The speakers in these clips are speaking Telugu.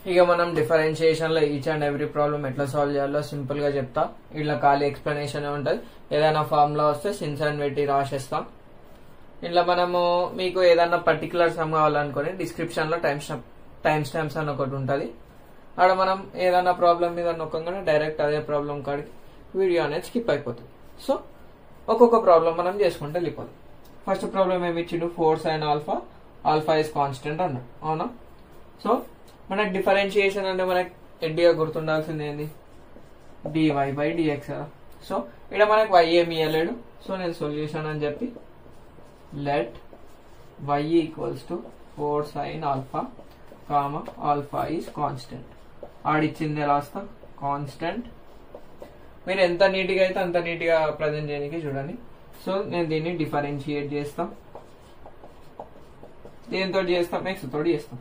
ఇక మనం డిఫరెన్షియేషన్ లో ఈచ్ అండ్ ఎవ్రీ ప్రాబ్లం ఎట్లా సాల్వ్ చేయాలో సింపుల్ గా చెప్తా ఇట్లా ఖాళీ ఎక్స్ప్లెనేషన్ ఉంటది ఏదైనా ఫార్ములా వస్తే సిన్స్ అండ్ పెట్టి రాసేస్తాం ఇట్లా మనము మీకు ఏదైనా పర్టికులర్ సమ్ కావాలనుకుని డిస్క్రిప్షన్ లో టైం స్టాంప్ టైం స్టాంప్స్ అని ఒకటి ఉంటది ఆడ మనం ఏదైనా ప్రాబ్లం మీద నొక్కగానే డైరెక్ట్ అదే ప్రాబ్లం కాడికి వీడియో అనేది స్కిప్ అయిపోతుంది సో ఒక్కొక్క ప్రాబ్లం మనం చేసుకుంటే వెళ్ళిపోదాం ఫస్ట్ ప్రాబ్లం ఏమి ఇచ్చిండు four sine alpha alpha is constant అన్నాడు అవునా సో మనకి డిఫరెన్షియేషన్ అంటే మనకి ఎడ్డీగా గుర్తుండాల్సింది ఏంది డివై బై డిఎక్స్ కదా సో ఇక్కడ మనకి వై ఏమి ఇవ్వలేడు సో నేను సొల్యూషన్ అని చెప్పి let y equals to four sine alpha comma alpha is constant ఆడిచ్చింది రాస్తా కాన్స్టెంట్ మీరు ఎంత నీట్గా అయితే అంత నీట్గా ప్రజెంట్ చేయడానికి చూడండి సో నేను దీన్ని డిఫరెన్షియేట్ చేస్తా దీంతో చేస్తాం ఎక్స్ తోటి చేస్తాం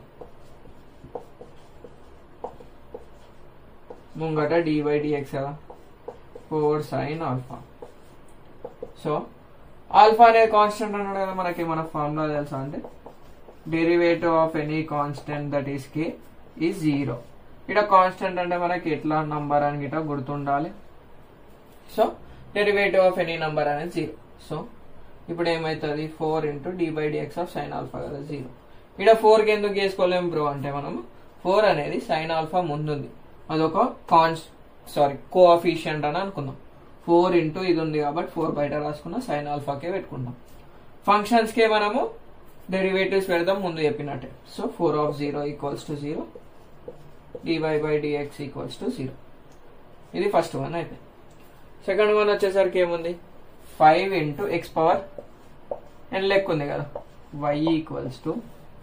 ముంగట dy dx కదా four sine alpha so alpha అనేది కాన్స్టెంట్ అన్నాడు కదా మనకి మన ఫార్ములా తెలుసా అంటే derivative of any constant that is k e zero ఇక్కడ కాన్స్టెంట్ అంటే మనకి ఎట్లా నంబర్ అని గిట్ట గుర్తుండాలి so derivative of any number అనేది జీరో సో ఇప్పుడు ఏమవుతుంది four into d by dx of sine alpha కదా జీరో ఇక్కడ ఫోర్ కి ఎందుకు చేసుకోలేము బ్రో అంటే మనం ఫోర్ అనేది సైన్ ఆల్ఫా ముందుంది అదొక కాన్స్ సారీ కోఆఫిషియంట్ అని అనుకుందాం ఫోర్ ఇంటూ ఇది ఉంది కాబట్టి ఫోర్ బయట రాసుకున్న సైన్ ఆల్ఫాకే పెట్టుకుందాం ఫంక్షన్స్ కే మనము డెరివేటివ్స్ పెడదాం ముందు చెప్పినట్టే so four of zero equals to zero dy by dx equals to zero ఇది ఫస్ట్ వన్ అయిపోయింది సెకండ్ వన్ వచ్చేసరికి ఏముంది five into x power and లెక్క ఉంది కదా y equals to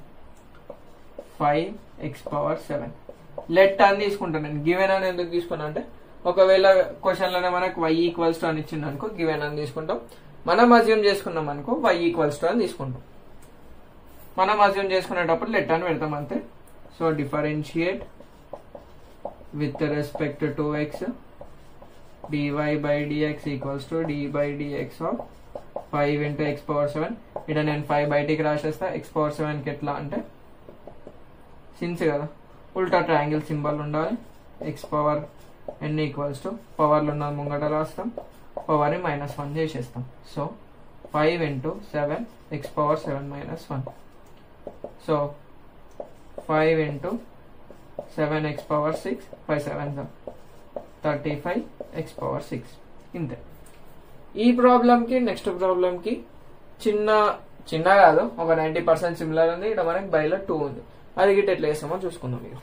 five x power seven let అని తీసుకుంటాను నేను గివెన్ అని ఎందుకు తీసుకున్నా అంటే ఒకవేళ క్వశ్చన్ లోనే మనకు వై ఈక్వల్స్ టు అని ఇచ్చింది అనుకో గివెన్ అని తీసుకుంటాం మనం అజ్యూమ్ చేసుకున్నాం అనుకో వై ఈక్వల్స్ టు అని తీసుకుంటాం మనం అజ్యూమ్ చేసుకునేటప్పుడు లెట్ అని పెడతాం అంతే so differentiate with respect to x dy by dx equals to d by dx of 5 into x power 7 ఇక్కడ నేను 5 బయటికి రాసేస్తా x పవర్ 7 కి ఎట్లా అంటే సిన్స్ కదా ఉల్టా ట్రయాంగిల్ సింబల్ ఉండాలి x power n equals to పవర్లు ఉన్నది ముంగట రాస్తాం పవర్ ని మైనస్ వన్ చేసేస్తాం so five into seven x power seven minus one so five into seven x power six five seven thirty five x power six ఇంతే ఈ ప్రాబ్లంకి నెక్స్ట్ ప్రాబ్లంకి చిన్న చిన్న కాదు ఒక నైంటీ పర్సెంట్ సిమిలర్ ఉంది ఇక్కడ మనకి బైలో టూ ఉంది అది గిట్ ఎట్లా వేస్తామో చూసుకుందాం మీరు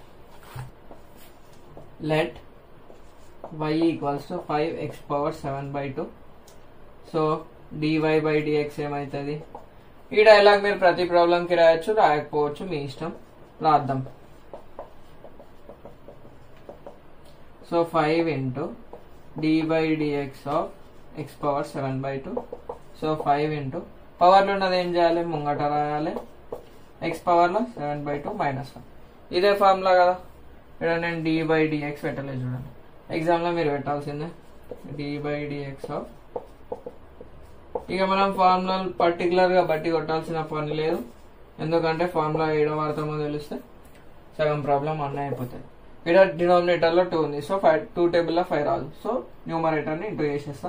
let y equals to five x power seven by two so dy by dx ఏమవుతుంది ఈ డైలాగ్ మీరు ప్రతి ప్రాబ్లంకి రాయొచ్చు రాయకపోవచ్చు మీ ఇష్టం రాద్దాం so five into d by dx of x power seven by two so five into పవర్లో ఉన్నది ఏం చేయాలి ముంగట రాయాలి ఎక్స్ పవర్లో seven by two minus one ఇదే ఫార్ములా కదా ఇక్కడ నేను డి బై డిఎక్స్ పెట్టలేదు చూడండి ఎగ్జామ్లో మీరు పెట్టాల్సిందే డి బై డిఎక్స్ ఆఫ్ ఇక మనం ఫార్ములాలు పర్టికులర్గా బట్టి కొట్టాల్సిన పని లేదు ఎందుకంటే ఫార్ములా ఏడో వాడతామో తెలిస్తే సగం ప్రాబ్లం అన్న అయిపోతుంది ఇక్కడ డినామినేటర్ లో టూ ఉంది సో ఫైవ్ టూ టేబుల్ లో ఫైవ్ రాదు సో న్యూమరేటర్ ని ఇంటూ చేసేస్తా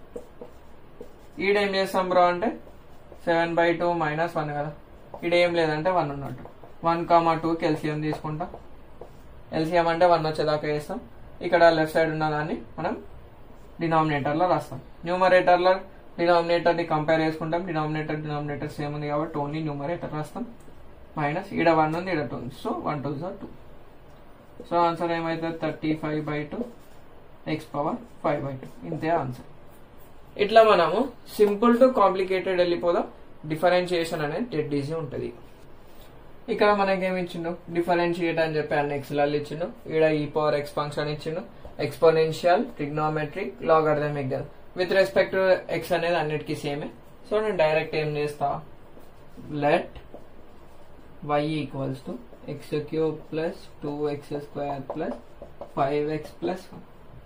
ఈడ ఏం చేస్తాం బ్రో అంటే seven by two minus one కదా ఈడ ఏం లేదంటే వన్ ఉన్నట్టు వన్ కామా టూకి ఎల్సిఎం తీసుకుంటాం ఎల్సిఎం అంటే వన్ వచ్చేదాకా వేస్తాం ఇక్కడ లెఫ్ట్ సైడ్ ఉన్న దాన్ని మనం డినామినేటర్ లో రాస్తాం న్యూమరేటర్ లో డినామినేటర్ ని కంపేర్ చేసుకుంటాం డినామినేటర్ డినామినేటర్ సేమ్ ఉంది కాబట్టి ఓన్లీ న్యూమరేటర్ రాస్తాం మైనస్ ఈడ వన్ ఉంది ఈడ టూ ఉంది సో వన్ టూ జా టూ సో ఆన్సర్ ఏమైతుంది thirty five by two x power five by two ఇంతే ఆన్సర్ ఇట్లా మనము సింపుల్ టు కాంప్లికేటెడ్ వెళ్ళిపోదాం డిఫరెన్షియేషన్ అనేది డెడ్ ఈజీ ఉంటుంది ఇక్కడ మనకి ఏమి ఇచ్చిండు డిఫరెన్షియేట్ అని చెప్పి అన్ని ఎక్స్ఎల్ ఇచ్చిండు ఇక్కడ ఈ పవర్ ఎక్స్ ఫంక్షన్ ఇచ్చిండు ఎక్స్పోనెన్షియల్ ట్రిగ్నోమెట్రిక్ లాగర్థమిక్ కదా విత్ రెస్పెక్ట్ టు ఎక్స్ అనేది అన్నిటికీ సేమే సో నేను డైరెక్ట్ ఏం చేస్తా let y equals to x cube plus two x square plus five x plus one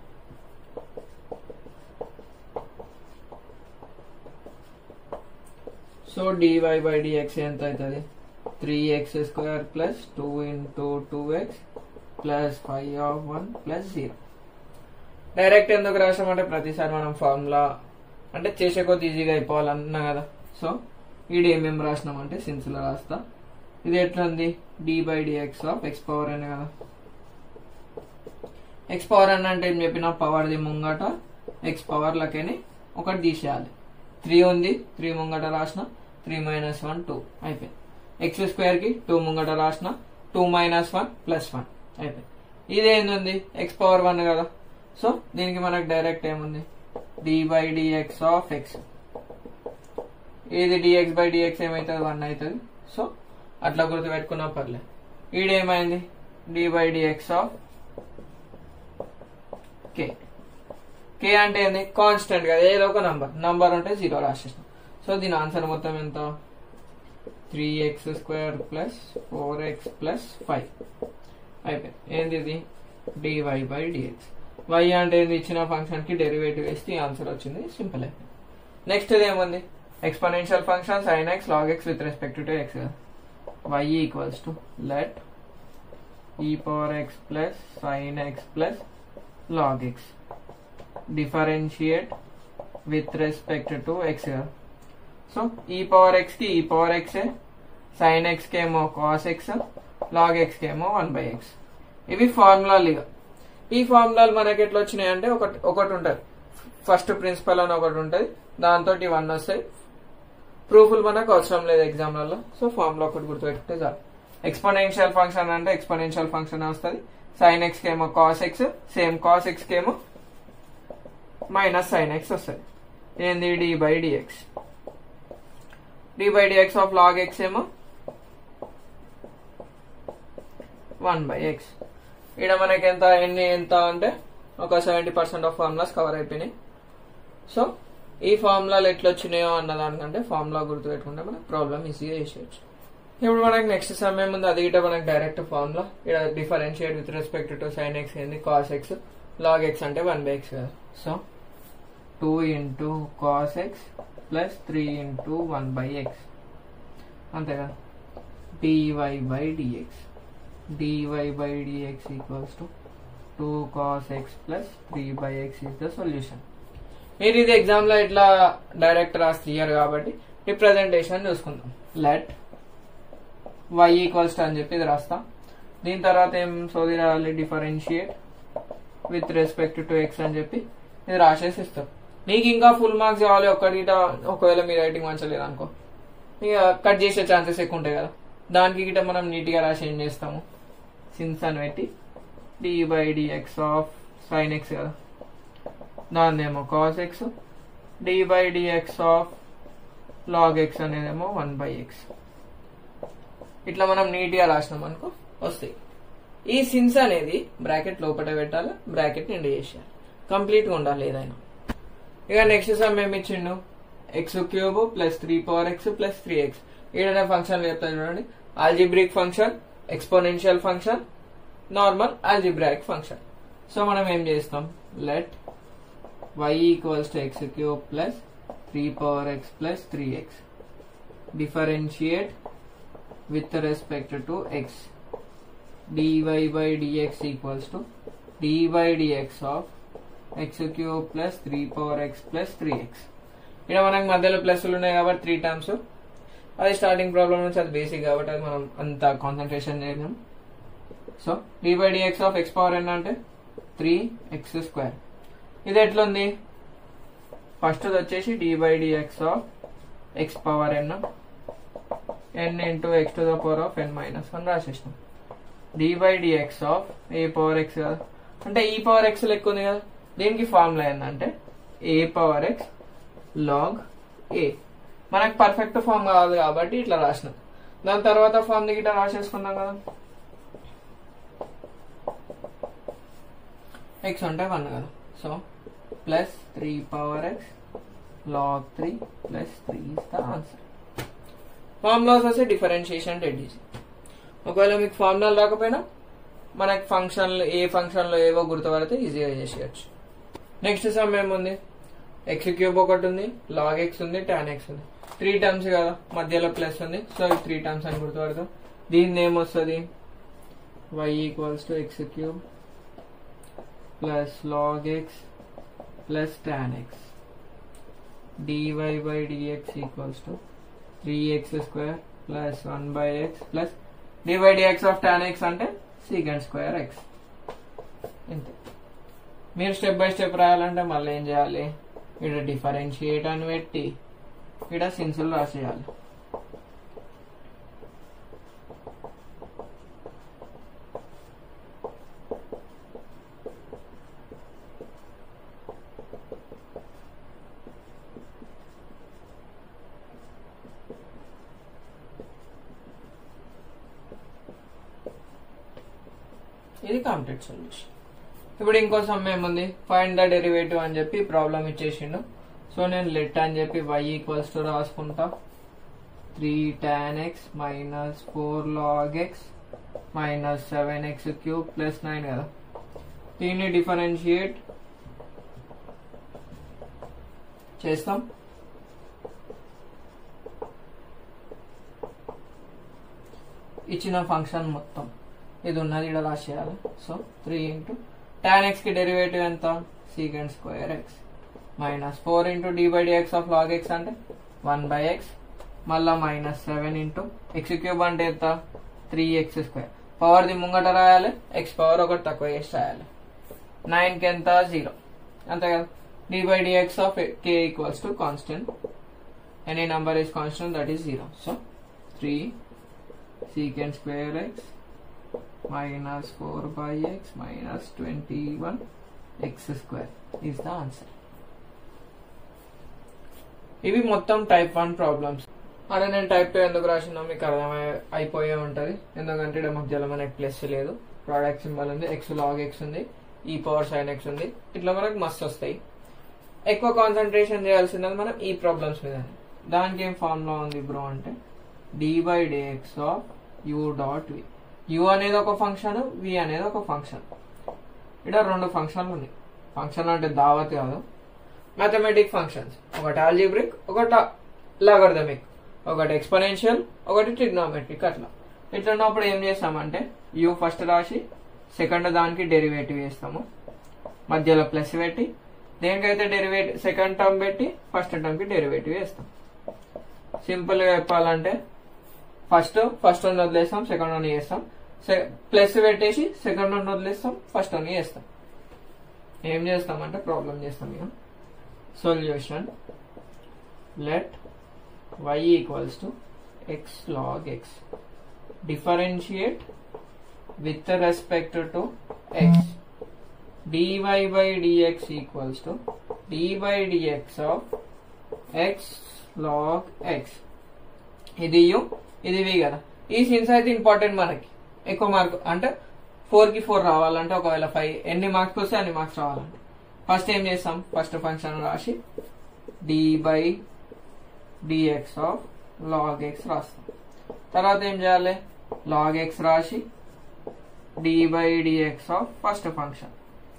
so dy by dx ఎంత అవుతుంది three x square plus two into two x plus five of one plus zero direct ఎందుకు రాసామంటే ప్రతిసారి మనం ఫార్ములా అంటే చేసే కొద్ది ఈజీగా అయిపోవాలన్నా కదా సో ఈడు ఏమేమి రాసినామంటే సిన్స్ లో రాస్తా ఇది ఎట్లా ఉంది d by dx of x power అనే కదా ఎక్స్ పవర్ అని అంటే ఏం చెప్పిన పవర్ ది ముంగట ఎక్స్ పవర్ లకేని ఒకటి తీసేయాలి త్రీ ఉంది త్రీ ముంగట రాసిన త్రీ మైనస్ వన్ టూ అయిపోయింది ఎక్స్ స్క్వేర్ కి టూ ముంగట రాసిన two minus one plus one అయిపోయింది ఇది ఏంది ఎక్స్ పవర్ వన్ కదా సో దీనికి మనకు డైరెక్ట్ ఏముంది d by dx of x ఇది డిఎక్స్ బై డిఎక్స్ ఏమవుతుంది వన్ అవుతుంది సో అట్లా గుర్తు పెట్టుకున్నా పర్లే ఈడేమైంది d by dx of k k అంటే ఏంది కాన్స్టెంట్ కదా ఏదో ఒక నంబర్ నంబర్ ఉంటే జీరో రాసేసాం సో దీని ఆన్సర్ మొత్తం ఎంత three x square plus four x plus five అయిపోయింది ఏంది ఇది డివై బై డిఎక్స్ వై అంటే ఏంది ఇచ్చిన ఫంక్షన్ కి డెరివేటివ్ వేస్తే ఆన్సర్ వచ్చింది సింపుల్ అయిపోయింది నెక్స్ట్ ఏముంది exponential function sine x log x with respect to x y equals to let e power x plus sine x plus log x differentiate with respect to x so e power x కి e power x sine x కి ఏమో కాస్ ఎక్స్ లాగ్ ఎక్స్ కి ఏమో వన్ బై ఎక్స్ ఇవి ఫార్ములాలు ఇక ఈ ఫార్ములాలు మనకి ఎట్లా వచ్చినాయి అంటే ఒకటి ఒకటి ఉంటుంది ఫస్ట్ ప్రిన్సిపల్ అని ఒకటి ఉంటుంది దాంతో వన్ వస్తాయి ప్రూఫ్లు మనకు అవసరం లేదు ఎగ్జామ్లలో సో ఫార్ములా ఒకటి గుర్తుపెట్టుకుంటే చాలు ఎక్స్పోనెన్షియల్ ఫంక్షన్ అంటే ఎక్స్పోనెన్షియల్ ఫంక్షన్ వస్తుంది సైన్ ఎక్స్ కేమో cos x same cos x కేమో మైనస్ సైన్ ఎక్స్ వస్తుంది ఏంది d by dx d by dx of log x ఏమో వన్ బై ఎక్స్ ఇక్కడ మనకి ఎంత ఎన్ని ఎంత అంటే ఒక seventy percent of formulas cover అయిపోయినాయి సో ఈ ఫార్ములాలు ఎట్లా వచ్చినాయో అన్న దానికంటే ఫార్ములా గుర్తుపెట్టుకుంటే మనకు ప్రాబ్లమ్ ఈజీగా చేసేయచ్చు ఇప్పుడు మనకి నెక్స్ట్ సమయం ఉంది అది గిట్ట మనకి డైరెక్ట్ ఫార్ములా ఇక్కడ differentiate with respect to sine x ఏంది కాస్ ఎక్స్ లాగ్ ఎక్స్ అంటే వన్ బై ఎక్స్ కదా so two into cos x plus three into one by x అంతే కదా DY by dx dy by dx equals to two cos x plus three by x is the solution మీరు ఇది ఎగ్జామ్ లో ఇట్లా డైరెక్ట్ రాసి తీయరు కాబట్టి రిప్రజెంటేషన్ చూసుకుందాం లెట్ వై ఈక్వల్స్ టు అని చెప్పి ఇది రాస్తాం దీని తర్వాత ఏం సోది రాయాలి differentiate with respect to x అని చెప్పి ఇది రాసేసి ఇస్తాం నీకు ఇంకా ఫుల్ మార్క్స్ కావాలి ఒక్కటి గిట ఒకవేళ మీ రైటింగ్ మంచిగా లేదనుకో ఇక కట్ చేసే ఛాన్సెస్ ఎక్కువ ఉంటాయి కదా దానికి గిట మనం నీట్గా రాసి ఏం చేస్తాము సిన్స్ అని పెట్టి d by dx of sine x కదా దాన్నేమో cos x d by dx of log x అనేదేమో వన్ బై ఎక్స్ ఇట్లా మనం నీట్గా రాసినాం అనుకో వస్తాయి ఈ సిన్స్ అనేది బ్రాకెట్ లోపల పెట్టాలి బ్రాకెట్ నిండి చేసేయాలి కంప్లీట్గా ఉండాలి ఏదైనా ఇక నెక్స్ట్ సమ్ ఏమి ఇచ్చిండు x cube plus three power x plus three x ఏదైనా ఫంక్షన్ చెప్తా చూడండి algebraic function exponential function normal algebraic function so మనం ఏం చేస్తాం let y equals to x cube plus three power x plus three x differentiate with respect to x dy by dx equals to dy dx of x cube plus 3 power x plus 3x ఇక్కడ మనకు మధ్యలో ప్లస్లు ఉన్నాయి కాబట్టి త్రీ టర్మ్స్ అది స్టార్టింగ్ ప్రాబ్లం నుంచి అది బేసిక్ కాబట్టి అది మనం అంత కాన్సన్ట్రేషన్ చేయలేం so d by dx of x power n అంటే త్రీ ఎక్స్ స్క్వేర్ ఇది ఎట్లుంది ఫస్ట్ వచ్చేసి d by dx of x power n n into x to the power of n minus one రాసేసినాం d by dx of a power x కదా అంటే ఈ పవర్ ఎక్స్ లెక్క ఉంది కదా దీనికి ఫార్ములా ఏంటంటే a power x log a మనకు పర్ఫెక్ట్ ఫామ్ కాదు కాబట్టి ఇట్లా రాసినాం దాని తర్వాత ఫామ్ దిగిట రాసేసుకున్నాం కదా ఎక్స్ అంటే వన్ కదా so plus three power x log three plus three is the answer formulas వస్తే డిఫరెన్షియేషన్ డెడ్ ఈజీ ఒకవేళ మీకు ఫార్ములాలు రాకపోయినా మనకి ఫంక్షన్లు ఏ ఫంక్షన్లో ఏవో గుర్తుపడితే ఈజీగా చేసేయచ్చు నెక్స్ట్ సమ్ ఏముంది ఎక్స్ క్యూబ్ ఒకటి ఉంది లాగ్ ఎక్స్ ఉంది టాన్ ఎక్స్ ఉంది త్రీ టర్మ్స్ కదా మధ్యలో ప్లస్ ఉంది సో ఈ త్రీ టర్మ్స్ అని గుర్తుపడతాం దీన్ని ఏమొస్తుంది y equals to x cube plus log x plus tan x dy by dx equals to 3x square plus 1 by x plus dy by dx of tan x అంటే secant square x ఇంతే మీరు స్టెప్ బై స్టెప్ రాయాలంటే మళ్ళీ ఏం చేయాలి ఇక్కడ డిఫరెన్షియేట్ అని పెట్టి ఇక్కడ సిన్సులు రాసేయాలి ఇది కంప్లీట్ సొల్యూషన్ ఇప్పుడు ఇంకో సమ్ ఏముంది ఫైండ్ ద డెరివేటివ్ అని చెప్పి ప్రాబ్లం ఇచ్చేసిండు సో నేను లెట్ అని చెప్పి వై ఈక్వల్స్ టు రాసుకుంటా three tan x minus four log x minus seven x cube plus nine కదా దీన్ని డిఫరెన్షియేట్ చేస్తాం ఇచ్చిన ఫంక్షన్ మొత్తం ఇది ఉన్నది ఇక్కడ రాసేయాలి so three into tan x కి డెరివేటివ్ ఎంత secant square x minus four into d by dx of log x అంటే వన్ బై ఎక్స్ మళ్ళా minus seven into x cube అంటే ఎంత త్రీ ఎక్స్ స్క్వేర్ పవర్ ది ముంగట రాయాలి ఎక్స్ పవర్ ఒకటి తక్కువ చేసి రాయాలి నైన్ కి ఎంత జీరో అంతే కదా d by dx of k equals to constant any number is constant that is zero so three secant square x minus 4 by x minus 21 x square is the answer. ఇవి మొత్తం టైప్ వన్ ప్రాబ్లమ్స్ అదే నేను టైప్ టూ ఎందుకు రాసినా మీకు అర్థమై అయిపోయే ఉంటుంది ఎందుకంటే ఇక్కడ మధ్యలో మనకి ప్లస్ లేదు ప్రోడక్ట్ సింబల్ ఉంది ఎక్స్ లాగ్ ఎక్స్ ఉంది ఈ పవర్ సైన్ ఎక్స్ ఉంది ఇట్లా మనకు మస్తు వస్తాయి ఎక్కువ కాన్సన్ట్రేషన్ చేయాల్సింది మనం ఈ ప్రాబ్లమ్స్ మీద దానికి ఏం ఫార్ములా ఉంది బ్రో అంటే dy dx of u dot v u అనేది ఒక ఫంక్షన్ v అనేది ఒక ఫంక్షన్ ఇక్కడ రెండు ఫంక్షన్లు ఉన్నాయి ఫంక్షన్ అంటే దావత్ కాదు మ్యాథమెటిక్ ఫంక్షన్స్ ఒకటి ఆల్జిబ్రిక్ ఒకటి లాగర్థమిక్ ఒకటి ఎక్స్పొనెన్షియల్ ఒకటి ట్రిగ్నోమెట్రిక్ అట్లా ఇట్లా ఉన్నప్పుడు ఏం చేస్తామంటే u ఫస్ట్ రాసి సెకండ్ దానికి డెరివేటివ్ వేస్తాము మధ్యలో ప్లస్ పెట్టి దేనికైతే డెరివేటివ్ సెకండ్ టర్మ్ పెట్టి ఫస్ట్ టర్మ్ కి డెరివేటివ్ వేస్తాం సింపుల్ గా చెప్పాలంటే ఫస్ట్ ఫస్ట్ వన్ వదిలేస్తాం సెకండ్ వన్ చేస్తాం ప్లస్ పెట్టేసి సెకండ్ వన్ వదిలేస్తాం ఫస్ట్ వన్ చేస్తాం ఏం చేస్తామంటే ప్రాబ్లం చేస్తాం ఇక solution let y equals to x log X differentiate with respect to x dy by dx equals to d by dx of x log x ఇది యు ఇది వి కదా ఈ సీన్స్ అయితే ఇంపార్టెంట్ మనకి ఎక్కువ మార్క్ అంటే ఫోర్ కి ఫోర్ రావాలంటే ఒకవేళ ఫైవ్ ఎన్ని మార్క్స్ వస్తే అన్ని మార్క్స్ రావాలంటే ఫస్ట్ ఏం చేస్తాం ఫస్ట్ ఫంక్షన్ రాసి d by dx of log x రాస్తాం తర్వాత ఏం చేయాలి లాగ్ ఎక్స్ రాసి d by dx of first function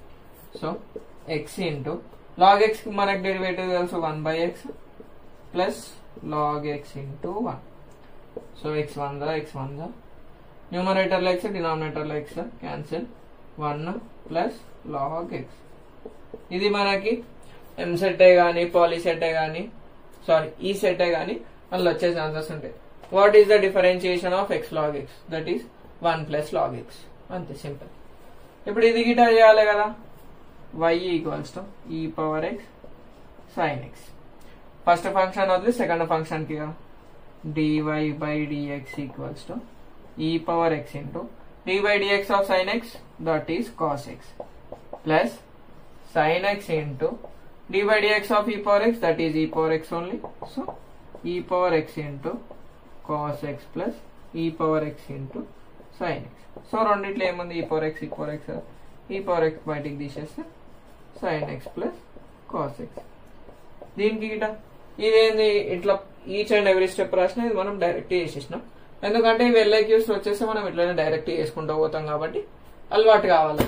so x into log x మనకు డెరివేటివ్ తెలుసు one by x plus log x into one so x one దా ఎక్స్ వన్ దా న్యూమరేటర్లో ఎక్స్ డినామినేటర్లో x cancel one plus log x ఇది మనకి ఎం సెట్టే కానీ పాలీ సెట్టే కానీ సారీ ఈ సెట్టే కానీ మళ్ళీ వచ్చే ఛాన్సెస్ ఉంటాయి what is the differentiation of x log x that is one plus log x అంతే సింపుల్ ఇప్పుడు ఇది గిటా చేయాలి కదా y equals to e power x sine x first function వదిలి సెకండ్ ఫంక్షన్ కి dy by dx equals to e power x into dy by dx of sine x that is cos x plus sine x into dy by dx of e power x that is e power x only so e power x into cos x plus e power x into sine x so రెండిట్లో ఏముంది e power x e power x e power x బయటికి తీసేస్తే sine x plus cos x దీనికి గిట ఇదేంది ఇట్లా ఈచ్ అండ్ ఎవ్రీ స్టెప్ రాసిన ఇది మనం డైరెక్ట్ చేసేసినాం ఎందుకంటే ఇవి ఎల్ఐక్యూస్ వచ్చేస్తే మనం ఇట్లనే డైరెక్ట్ చేసుకుంటూ పోతాం కాబట్టి అలవాటు కావాలి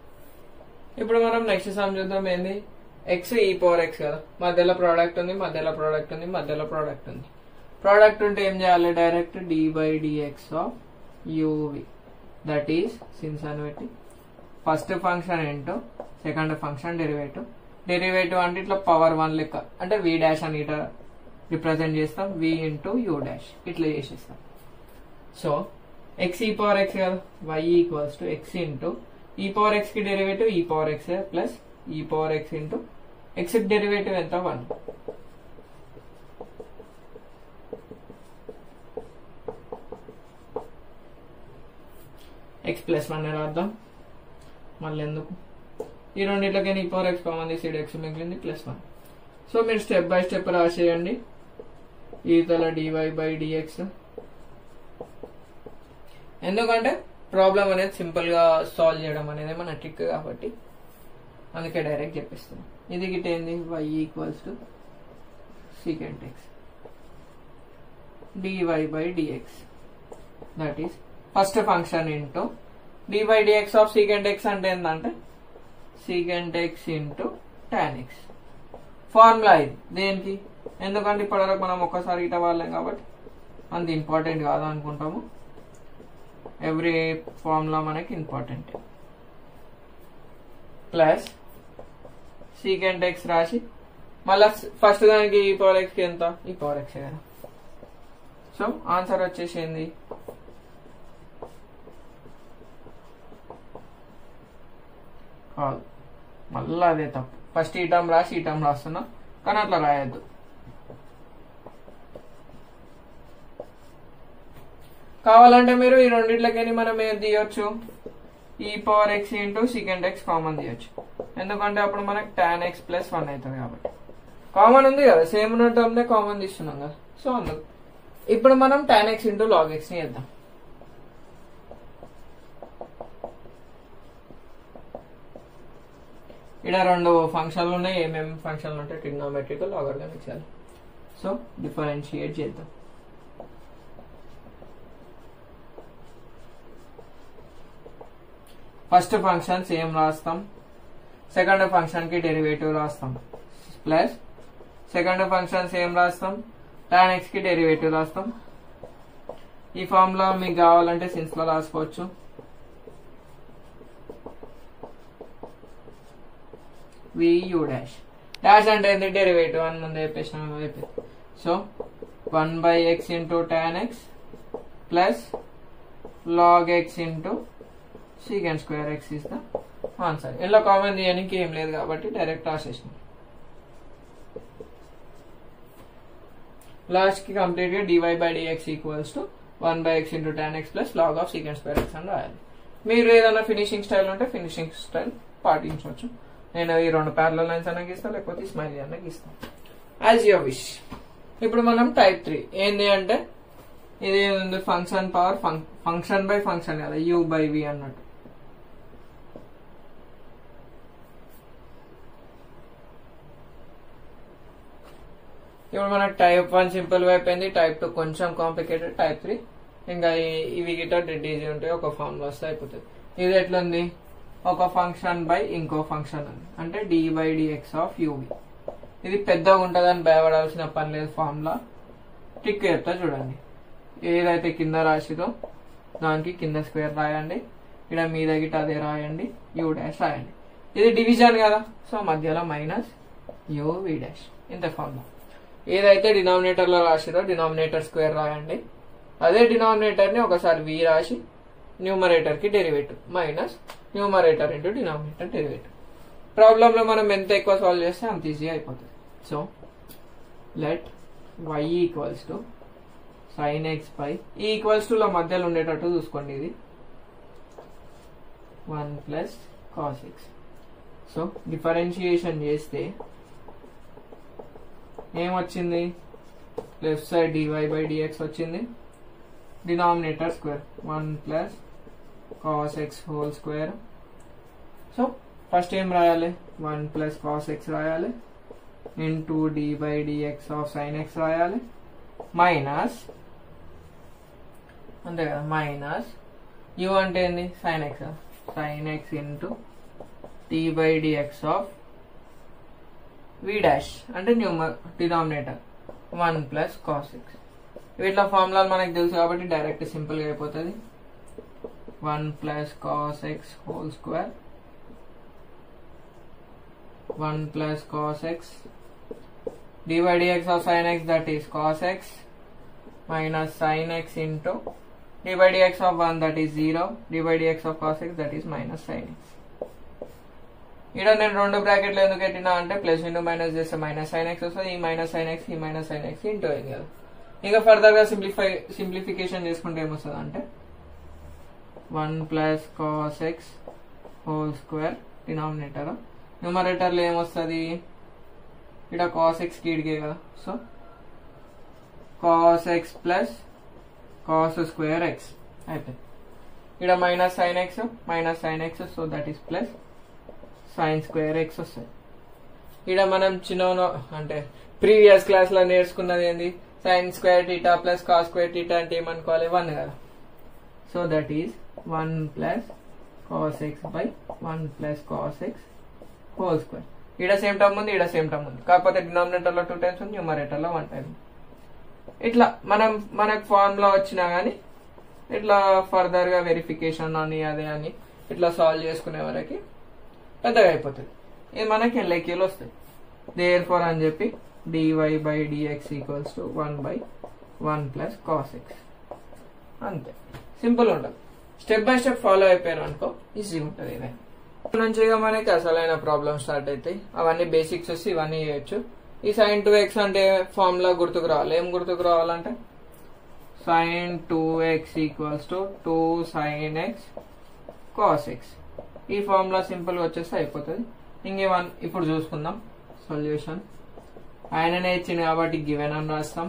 ఇప్పుడు మనం నెక్స్ట్ సమ్ చూద్దాం ఏంది ఎక్స్ ఈ పవర్ ఎక్స్ కదా మధ్యలో ప్రోడక్ట్ ఉంది మధ్యలో ప్రోడక్ట్ ఉంది మధ్యలో ప్రోడక్ట్ ఉంది ప్రోడక్ట్ ఉంటే ఏం చేయాలి direct d by dx of uv that is since అని పెట్టి ఫస్ట్ ఫంక్షన్ ఏంటో సెకండ్ ఫంక్షన్ డెరివేటివ్ డెరివేటివ్ అంటే ఇట్లా పవర్ వన్ లెక్క అంటే వి డాష్ అని ఇట్లా రిప్రజెంట్ చేస్తాం వి ఇంటూ యూ డాష్ ఇట్లా చేసేస్తాం so x e power x కదా y equals to x into e power x కి derivative e power x plus e power x into x derivative ఎంత వన్ ఎక్స్ ప్లస్ వన్ రాద్దాం మళ్ళీ ఎందుకు ఈ రెండిట్లకి ఈ పవర్ ఎక్స్ కామన్ తీసి ఎక్స్ మిగిలింది ప్లస్ వన్ సో మీరు స్టెప్ బై స్టెప్ రాసేయండి ఈతల డివై బై డిఎక్స్ ఎందుకంటే ప్రాబ్లం అనేది సింపుల్ గా సాల్వ్ చేయడం అనేది మన ట్రిక్ కాబట్టి అందుకే డైరెక్ట్ చెప్పిస్తున్నాం ఇది గిట్ ఏంది y equals to secant x DY by dx that is first function into d by dx of secant x అంటే ఏంటంటే secant x into tan x formula ఇది దేనికి ఎందుకంటే ఇప్పటివరకు మనం ఒక్కసారి ఇట వాళ్ళం కాబట్టి అంత ఇంపార్టెంట్ కాదు అనుకుంటాము ఎవ్రీ ఫార్ములా మనకి ఇంపార్టెంట్ ప్లస్ సీకెంట్ ఎక్స్ రాసి మళ్ళా ఫస్ట్ దానికి ఈ పవర్ ఎక్స్కి ఎంత ఈ పవర్ ఎక్స్ కదా సో ఆన్సర్ వచ్చేసింది కాదు మళ్ళా అదే తప్పు ఫస్ట్ ఈ టర్మ్ రాసి ఈ టర్మ్ రాస్తున్నా కానీ అట్లా రాయొద్దు కావాలంటే మీరు ఈ రెండిట్లకని మనం ఏం తీయొచ్చు e power x into secant x common తీయొచ్చు ఎందుకంటే అప్పుడు మనకి టాన్ ఎక్స్ ప్లస్ వన్ అవుతుంది కాబట్టి కామన్ ఉంది కదా సేమ్ ఉన్న టర్మ్నే కామన్ తీస్తున్నాం కదా సో అందుకు ఇప్పుడు మనం tan x into log x ని వేద్దాం ఇక్కడ రెండు ఫంక్షన్లు ఉన్నాయి ఏమేమి ఫంక్షన్లు ఉంటాయి ట్రిగ్నోమెట్రిక్ లాగర్గామిక్స్ సో డిఫరెన్షియేట్ చేద్దాం ఫస్ట్ ఫంక్షన్ సేమ్ రాస్తాం సెకండ్ ఫంక్షన్ కి డెరివేటివ్ రాస్తాం ప్లస్ సెకండ్ ఫంక్షన్ సేమ్ రాస్తాం టాన్ ఎక్స్ కి డెరివేటివ్ రాస్తాం ఈ ఫార్ములా మీకు కావాలంటే సిన్స్ లో రాసుకోవచ్చు వియు డాష్ డాష్ అంటే ఏంటి డెరివేటివ్ అని ముందు చెప్పేసినాం అయిపోయింది so one by x into tan x plus log x into secant square x is the answer ఇలా కామన్ తీయడానికి ఏం లేదు కాబట్టి డైరెక్ట్ రాసేసినాం లాస్ట్ కి కంప్లీట్ గా dy by dx equals to one by x into tan x plus log of secant square x అని రాయాలి మీరు ఏదైనా ఫినిషింగ్ స్టైల్ ఉంటే ఫినిషింగ్ స్టైల్ పాటించవచ్చు నేను ఈ రెండు ప్యారల లైన్స్ అన్న గీస్తాను లేకపోతే స్మైలీ అన్న గీస్తాను యాజ్ యువర్ విష్ ఇప్పుడు మనం టైప్ త్రీ ఏంది అంటే ఇది ఉంది function power function by function కదా యూ బై వి అన్నట్టు ఇప్పుడు మన టైప్ వన్ సింపుల్ గా అయిపోయింది టైప్ టూ కొంచెం కాంప్లికేటెడ్ టైప్ త్రీ ఇంకా ఈ- ఇవి గిట్ట డెడ్ ఈజీ ఉంటాయి ఒక ఫామ్ లో వస్తే అయిపోతుంది ఇది ఎట్లుంది ఒక ఫంక్షన్ బై ఇంకో ఫంక్షన్ ఉంది అంటే d by dx of uv ఇది పెద్దగా ఉంటుందని భయపడాల్సిన పని లేదు ఫార్ములా టిక్ చెప్తా చూడండి ఏదైతే కింద రాసిదో దానికి కింద స్క్వేర్ రాయండి ఇక్కడ మీద గిట్ట అదే రాయండి యూ డాష్ రాయండి ఇది డివిజన్ కదా సో మధ్యలో మైనస్ యూ వి డాష్ ఇంత ఫార్ములా ఏదైతే డినామినేటర్ లో రాసిరో డినామినేటర్ స్క్వేర్ రాయండి అదే డినామినేటర్ ని ఒకసారి వి రాసి న్యూమరేటర్ కి derivative minus numerator into denominator derivative problem లో మనం ఎంత ఎక్కువ సాల్వ్ చేస్తే అంత ఈజీ అయిపోతుంది so let y equals to sine x పై ఈ ఈక్వల్స్ టు లో మధ్యలో ఉండేటట్టు చూసుకోండి ఇది one plus cos x so differentiation చేస్తే ఏమొచ్చింది left side dy by dx వచ్చింది denominator square one plus cos x whole square so first ఏం రాయాలి వన్ ప్లస్ కాస్ ఎక్స్ రాయాలి into d by dx of sine x రాయాలి మైనస్ అంతే కదా మైనస్ యూ అంటే ఏంది sine x sine x into d by dx of v dash అంటే న్యూమర్ denominator one plus cos x వీటిలో ఫార్ములాలు మనకు తెలుసు కాబట్టి డైరెక్ట్ సింపుల్ గా అయిపోతుంది one plus cos x whole square one plus cos x dy dx of sin x that is cos x minus sin x into dy dx of 1 that is 0 dy dx of cos x that is minus sin x ఇక్కడ నేను రెండు బ్రాకెట్లు ఎందుకు పెట్టినా అంటే ప్లస్ ఇంటూ మైనస్ చేస్తే మైనస్ సైన్ ఎక్స్ వస్తుంది ఈ మైనస్ సైన్ ఎక్స్ ఈ మైనస్ సైన్ ఎక్స్ ఇంటూ అయింది కదా ఇంకా ఫర్దర్ గా సింప్లిఫై సింప్లిఫికేషన్ చేసుకుంటే ఏమొస్తుంది అంటే one plus cos x whole square denominator న్యూమరేటర్లో ఏమొస్తుంది ఇక్కడ కాస్ ఎక్స్ కీడికే కదా so cos x plus cos square x అయిపోయింది ఇక్కడ minus sine x minus sine x so that is plus sine square x వస్తుంది ఇక్కడ మనం చిన్న అంటే ప్రీవియస్ క్లాస్ లో నేర్చుకున్నది ఏంది sine square theta plus cos square theta అంటే ఏమనుకోవాలి వన్ కదా so that is one plus cos x by one plus cos x whole square ఈడ సేమ్ టర్మ్ ఉంది ఈడ సేమ్ టర్మ్ ఉంది కాకపోతే డినామినేటర్ లో టూ టైమ్స్ ఉంది న్యూమరేటర్ లో వన్ టైమ్ ఇట్లా మనం మనకు ఫార్మ్ లో వచ్చినా గానీ ఇట్లా ఫర్దర్ గా వెరిఫికేషన్ అని అదే అని ఇట్లా సాల్వ్ చేసుకునే వరకు పెద్దగా అయిపోతుంది ఇది మనకి ఎల్ఐక్యూలు వస్తాయి దేర్ ఫోర్ అని చెప్పి dy by dx equals to one by one plus cos x అంతే సింపుల్ ఉంటుంది స్టెప్ బై స్టెప్ ఫాలో అయిపోయారు అనుకో ఈజీ ఉంటుంది ఇదే ఇక్కడ నుంచి ఇక మనకి అసలైన ప్రాబ్లమ్ స్టార్ట్ అవుతాయి అవన్నీ బేసిక్స్ వచ్చి ఇవన్నీ చేయొచ్చు ఈ సైన్ టూ ఎక్స్ అంటే ఫార్ములా గుర్తుకు రావాలి ఏం గుర్తుకు రావాలంటే sine two x equals to two sine x cos x ఈ ఫార్ములా సింపుల్ వచ్చేస్తే అయిపోతుంది ఇంకేమన్ ఇప్పుడు చూసుకుందాం సొల్యూషన్ ఆయననే ఇచ్చింది కాబట్టి గివెన్ అని రాస్తాం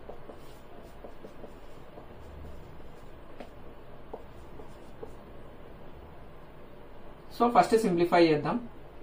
సో ఫస్ట్ సింప్లిఫై చేద్దాం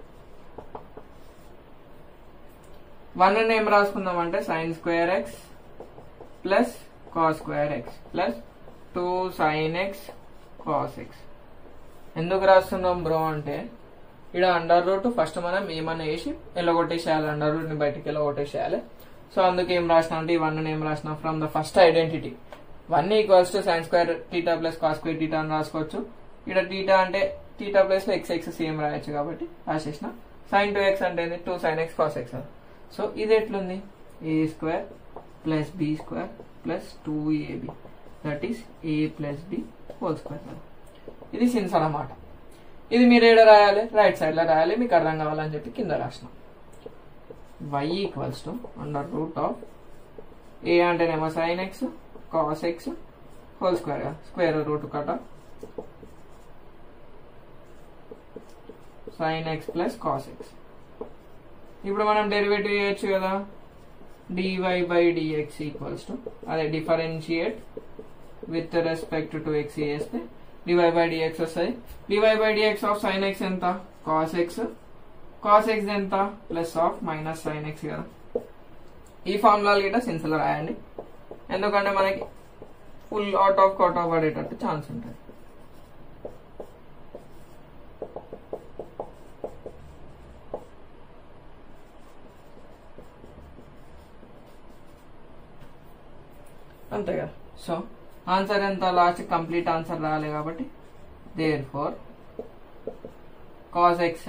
వన్ అని ఏం రాసుకుందాం అంటే sine square x plus cos square x plus two sine x cos x ఎందుకు రాస్తున్నాం బ్రో అంటే ఇక్కడ అండర్ రూట్ ఫస్ట్ మనం ఏమన్నా వేసి ఎల్లగొట్టేసేయాలి అండర్ రూట్ ని బయటికి ఎల్లగొట్టేసేయాలి సో అందుకు ఏం రాసిన అంటే ఈ వన్ ఏం రాసిన from the first identity one equals to sine square theta plus cos square theta అని రాసుకోవచ్చు ఇక్కడ టీటా అంటే టీటా ప్లస్ లో ఎక్స్ ఎక్స్ సేమ్ రాయొచ్చు కాబట్టి రాసేసిన సైన్ టూ ఎక్స్ అంటే two sine x cos x so ఇది ఎట్లుంది a square plus b square plus two ab that is a plus b whole square ఇది సిన్స్ అన్నమాట ఇది మీరు ఏడ రాయాలి రైట్ సైడ్ లో రాయాలి మీకు అర్థం కావాలని చెప్పి కింద రాసిన y equals to under root of a అంటేనేమో sine x cos x whole square square root కట sine x plus cos x ఇప్పుడు మనం డెరివేటివ్ చేయొచ్చు కదా DY by dx equals to అదే differentiate with respect to x చేస్తే డివై బై డిఎక్స్ వస్తుంది d y by dx of sine x ఎంత కాస్ ఎక్స్ కాస్ ఎక్స్ ఎంత plus of minus sine x కదా ఈ ఫార్ములా గిట్ట సిన్సిల్ రాయండి ఎందుకంటే మనకి full out of count of పడేటట్టు ఛాన్స్ ఉంటుంది అంతే కదా సో ఆన్సర్ ఎంత లాస్ట్ కంప్లీట్ ఆన్సర్ రాలే కాబట్టి there four cos x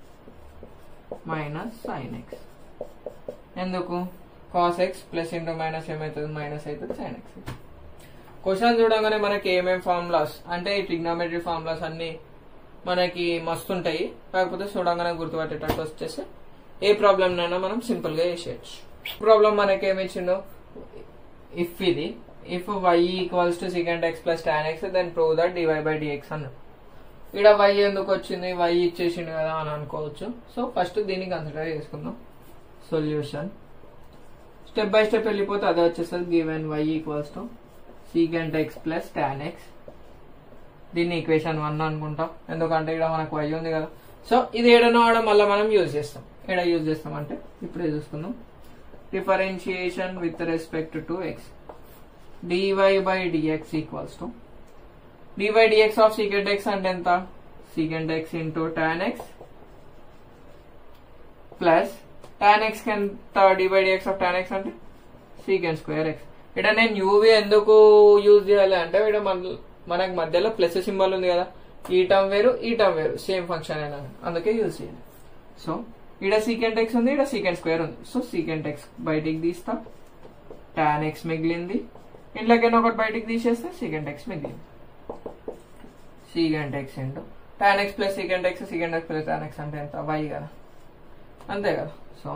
minus sine x ఎందుకు cos x plus into minus ఏమవుతుంది మైనస్ అవుతుంది సైన్ ఎక్స్ క్వశ్చన్ చూడగానే మనకి ఏమేం ఫార్ములాస్ అంటే ఈ ట్రిగ్నోమెట్రీ ఫార్ములాస్ అన్ని మనకి మస్తు ఉంటాయి కాకపోతే చూడంగానే గుర్తుపట్టేటట్టు వచ్చేసి ఏ ప్రాబ్లం అయినా మనం సింపుల్ గా చేసేయచ్చు ప్రాబ్లం మనకి ఏమి ఇచ్చిండు ఇఫ్ ఇది if y equals to second x plus tan x then prove that d y by d x అన్నాడు ఇక్కడ వై ఎందుకు వచ్చింది వై ఇచ్చేసిండు కదా అని అనుకోవచ్చు సో ఫస్ట్ దీన్ని కన్సిడర్ చేసుకుందాం సొల్యూషన్ స్టెప్ బై స్టెప్ వెళ్ళిపోతే అదే వచ్చేస్తుంది given y equals to secant x plus tan x దీన్ని ఈక్వేషన్ వన్ అనుకుంటాం ఎందుకంటే ఇక్కడ మనకు వై ఉంది కదా సో ఇది ఏడనో ఆడ మళ్ళీ మనం యూజ్ చేస్తాం ఏడ యూజ్ చేస్తాం అంటే ఇప్పుడే చూసుకుందాం differentiation with respect to x dy by dx equals to dy dx of secant x అంటే ఎంత secant x into tan x plus tan x ఎంత dy dx of tan x అంటే secant square x ఇక్కడ నేను యూవి ఎందుకు యూజ్ చేయాలి అంటే ఇక్కడ మన మనకు మధ్యలో ప్లస్ సింబల్ ఉంది కదా ఈ టర్మ్ వేరు ఈ టర్మ్ వేరు సేమ్ ఫంక్షన్ అయినా అందుకే యూజ్ చేయాలి సో ఈడ సీకెంట్ ఎక్స్ ఉంది ఈడ సీకెంట్ స్క్వేర్ ఉంది సో సీకెంట్ ఎక్స్ బయటికి తీస్తా టాన్ ఎక్స్ మిగిలింది ఇంట్లోకైనా ఒకటి బయటికి తీసేస్తే సీకెంట్ ఎక్స్ మిగిలింది secant x into tan x plus secant x secant x plus tan x అంటే ఎంత వై కదా అంతే కదా so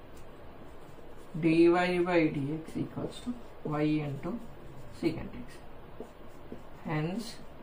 dy by dx equals to y into secant x. Hence,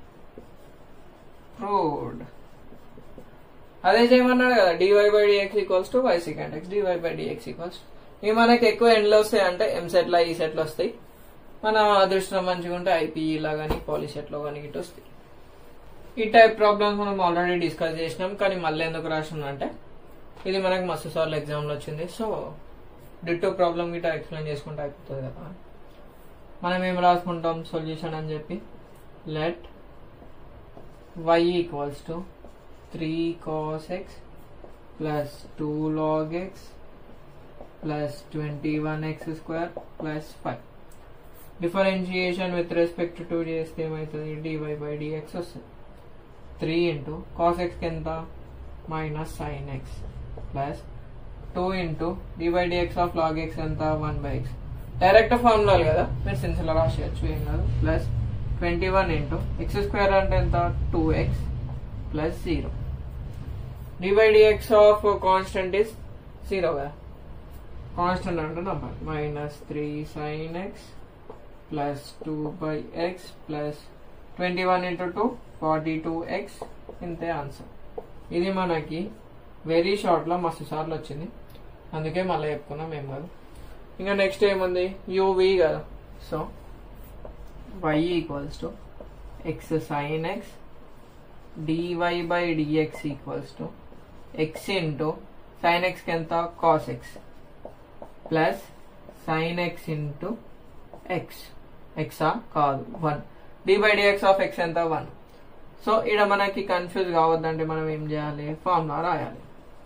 proved. అదే చేయమన్నాడు కదా dy by dx equals to y second x dy by dx equals ఇవి మనకి ఎక్కువ ఎండ్లో వస్తాయి అంటే ఎం సెట్లో ఈ సెట్లో వస్తాయి మన అదృష్టం మంచిగా ఉంటే ఐపీఈ లా కానీ పాలీ సెట్లో కానీ ఇటు వస్తాయి ఈ టైప్ ప్రాబ్లమ్స్ మనం ఆల్రెడీ డిస్కస్ చేసినాం కానీ మళ్ళీ ఎందుకు రాసినా అంటే ఇది మనకి మస్తు సార్లు ఎగ్జామ్లో వచ్చింది సో డిట్టో ప్రాబ్లమ్ గిట్ట ఎక్స్ప్లెయిన్ చేసుకుంటే అయిపోతుంది కదా మనం ఏం రాసుకుంటాం సొల్యూషన్ అని చెప్పి let y equals to three cos x plus two log x plus twenty one x square plus five differentiation with respect to చేస్తే ఏమవుతుంది డివై బై డిఎక్స్ వస్తుంది త్రీ ఇంటూ కాస్ ఎక్స్కి ఎంత minus sine x plus two into d by dx of log x ఎంత వన్ బై ఎక్స్ డైరెక్ట్ ఫార్ములాలు కదా మీరు సిన్సిల్ రాసేయచ్చు ఏం కాదు plus twenty one into x square అంటే ఎంత two x plus zero d by dx of constant is zero కదా కాన్స్టెంట్ అంటే number minus three sine x plus two by x plus twenty one into two forty two x ఇంతే ఆన్సర్ ఇది మనకి వెరీ షార్ట్ లో మస్తు సార్లు వచ్చింది అందుకే మళ్ళీ చెప్పుకున్నాం ఏం కాదు ఇంకా నెక్స్ట్ ఏముంది యూవి కదా so y equals to x sine x DY by dx equals to x into sine ఎక్స్కి ఎంత cos x plus sine x into x ఎక్సా కాదు one d by dx of x ఎంత వన్ సో ఇక్కడ మనకి కన్ఫ్యూజ్ కావద్దంటే మనం ఏం చేయాలి ఫార్ములా రాయాలి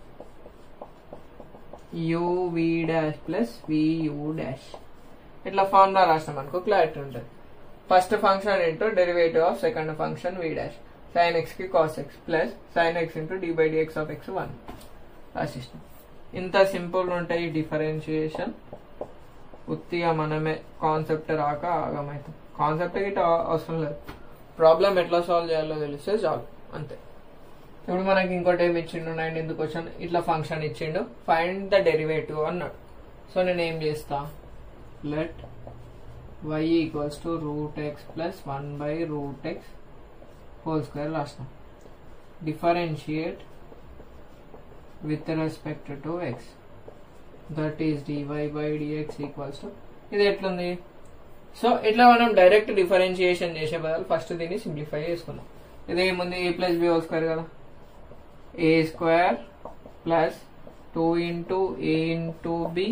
u v dash plus v u dash ఇట్లా ఫార్ములా రాసినాం అనుకో క్లారిటీ ఉంటుంది first function into derivative of second function v dash sine x కి cos x plus sine x into d by dx of x one రాసిస్తాం ఇంత సింపుల్ ఉంటాయి డిఫరెన్షియేషన్ ఉత్తిగా మనమే కాన్సెప్ట్ రాక ఆగమవుతాం కాన్సెప్ట్ గిట్ట అవసరం లేదు ప్రాబ్లం ఎట్లా సాల్వ్ చేయాలో తెలిస్తే చాలు అంతే ఇప్పుడు మనకి ఇంకోటి ఏమి ఇచ్చిండు నైన్ ఎందుకు క్వశ్చన్ ఇట్లా ఫంక్షన్ ఇచ్చిండు ఫైండ్ ద డెరివేటివ్ అన్నాడు సో నేను ఏం చేస్తా let y equals to root x plus one by root x whole square రాసిన differentiate with respect to x that is d y by dx equals to ఇది ఎట్లుంది సో ఇట్లా మనం డైరెక్ట్ డిఫరెన్షియేషన్ చేసే బదులు ఫస్ట్ దీన్ని సింప్లిఫై చేసుకున్నాం ఇది ఏముంది a plus b whole square కదా a square plus two into a into b